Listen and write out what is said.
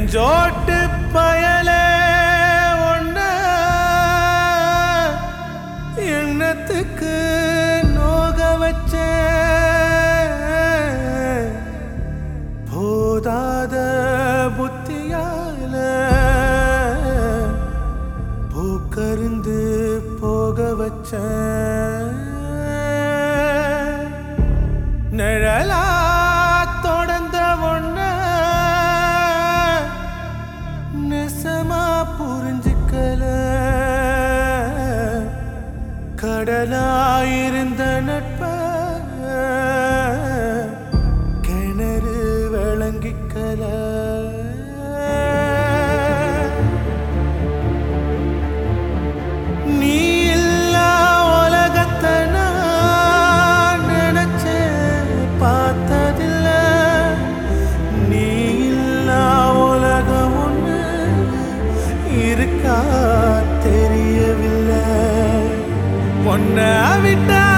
நெஞ்சோட்டு பயலே ஒண்ண எண்ணத்துக்கு நோக வச்ச போதாத புத்தியால பூக்கருந்து போக வச்ச நிழலா தொடர்ந்த ஒண்ண நெசமா புரிஞ்சுக்கல கடலாயிருந்த நட்ப கிணறு விளங்கிக்கல நீ இல்லா உலகத்தை நான் நினைச்சேன் பார்த்ததில்ல நீ இல்லா உலகம் ஒண்ணு இருக்கா தெரியவில்லை பொண்ண விட்டா